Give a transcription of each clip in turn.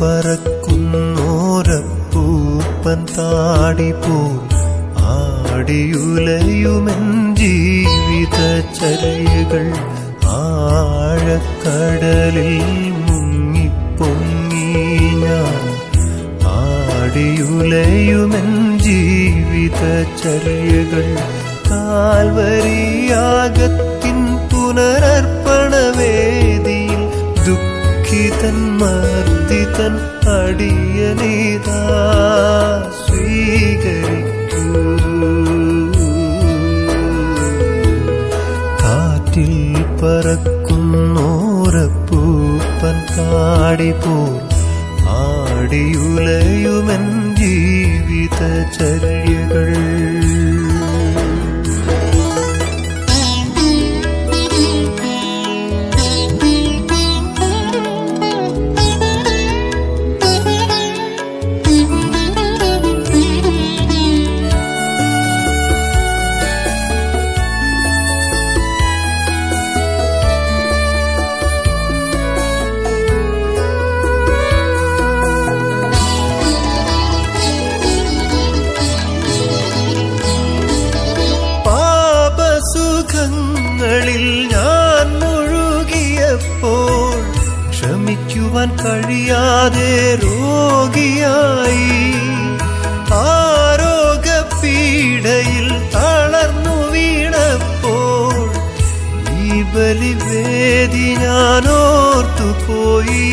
പറക്കുന്നോരപ്പൂപ്പൻ താടി പോൽ ആടിയുലയുമെൻ ജീവിത ചര്യകൾ ആഴക്കടലിൽ മുങ്ങിപ്പൊങ്ങി ഞാൻ ആടിയുലയുമെൻ ജീവിത ചര്യകൾ കാൽവരിയാകത്തിൻ പുനരർപ്പണവേദിയിൽ ദുഃഖിതൻ മർദ്ദിതൻ അടിയനീതാ സ്വീകരിക്കൂ കാറ്റിൽ പറക്കുന്നോരപ്പൂപ്പൻ കാടി പോൽ ആടിയുലയുമെൻ ജീവിത ചര്യകൾ പാപസുഖങ്ങളിൽ ഞാൻ മുഴുകിയപ്പോൾ ക്ഷമിക്കുവാൻ കഴിയാതെ രോഗിയായി ആരോഗ്യപീഡയിൽ തളർന്നു വീണപ്പോൾ ഈ ബലിവേദി ഞാൻ ഓർത്തുപോയി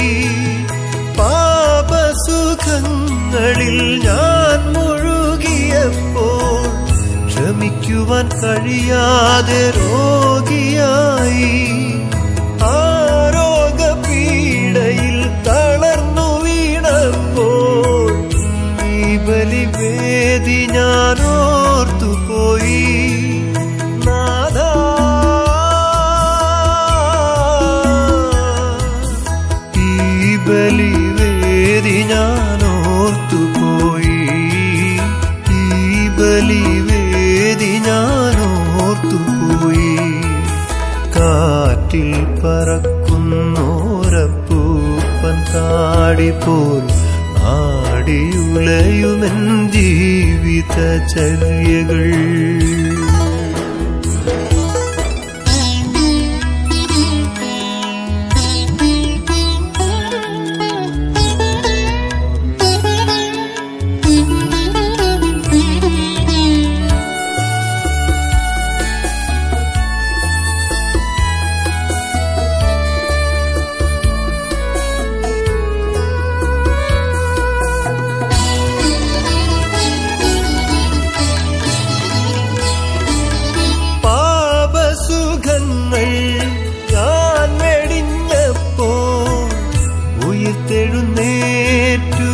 പാപസുഖങ്ങളിൽ ഞാൻ മുഴുകിയപ്പോൾ ക്ഷമിക്കുവാൻ കഴിയാതെ രോഗിയായി ആരോഗ്യപീഡയിൽ തളർന്നു വീണപ്പോൾ ഈ ബലിവേദി ഞാൻ ഓർത്തുപോയി നാഥാ ഈ ബലിവേദി ഞാൻ ഓർത്തുപോയി ഈ ബലിവേദി ഞാൻ ഓർത്തുപോയി കാറ്റിൽ പറക്കുന്നോരപ്പൂപ്പൻ താടി പോൽ ആടിയുലയുമെൻ ജീവിത ചര്യകൾ പാപസുഖങ്ങൾ ഞാൻ വെടിഞ്ഞപ്പോൾ ഉയർത്തെഴുന്നേറ്റു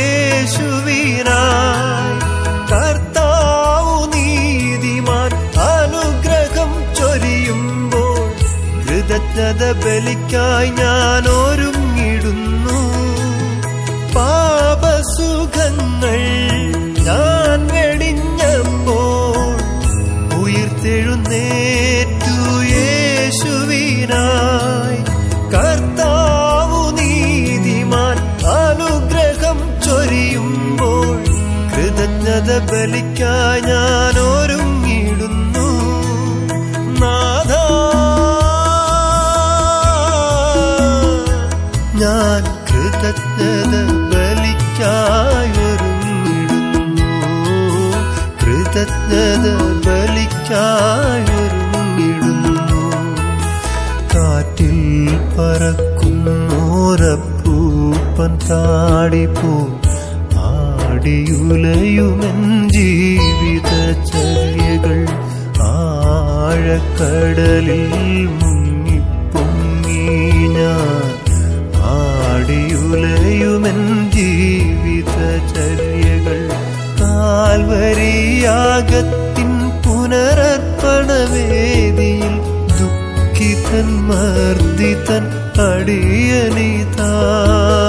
യേശുവിനായി കർത്താവു നീതിമാൻ അനുഗ്രഹം ചൊരിയുമ്പോൾ കൃതജ്ഞത ബലിക്കായി ഞാൻ ഒരുങ്ങിടുന്നു പാപസുഖങ്ങൾ ഞാൻ വെടിഞ്ഞപ്പോൾ ഉയർത്തെഴുന്നേറ്റു യേശുവിനായി കർത്താവു നീതിമാൻ അനുഗ്രഹം ചൊരിയുമ്പോൾ കൃതജ്ഞത ബലിക്കായി ഞാൻ ഒരുങ്ങിടുന്നു നാഥാ ഞാൻ കൃതജ്ഞത ബലിക്കായി ഒരുങ്ങിടുന്നു കൃതജ്ഞത ബലിക്കായി ഒരുങ്ങിടുന്നു കാറ്റിൽ പറക്കുന്നോരപ്പൂപ്പൻ താടി പോ ആടിയുലയുമെൻ ജീവിത ചര്യകൾ ആഴക്കടലിൽ മുങ്ങിപ്പൊങ്ങി ഞാൻ ആടിയുലയുമെൻ ജീവിത ചര്യകൾ കാൽവരിയാകത്തിൻ പുനരർപ്പണവേദിയിൽ ദുഃഖിതൻ മർദ്ദിതൻ അടിയനിതാ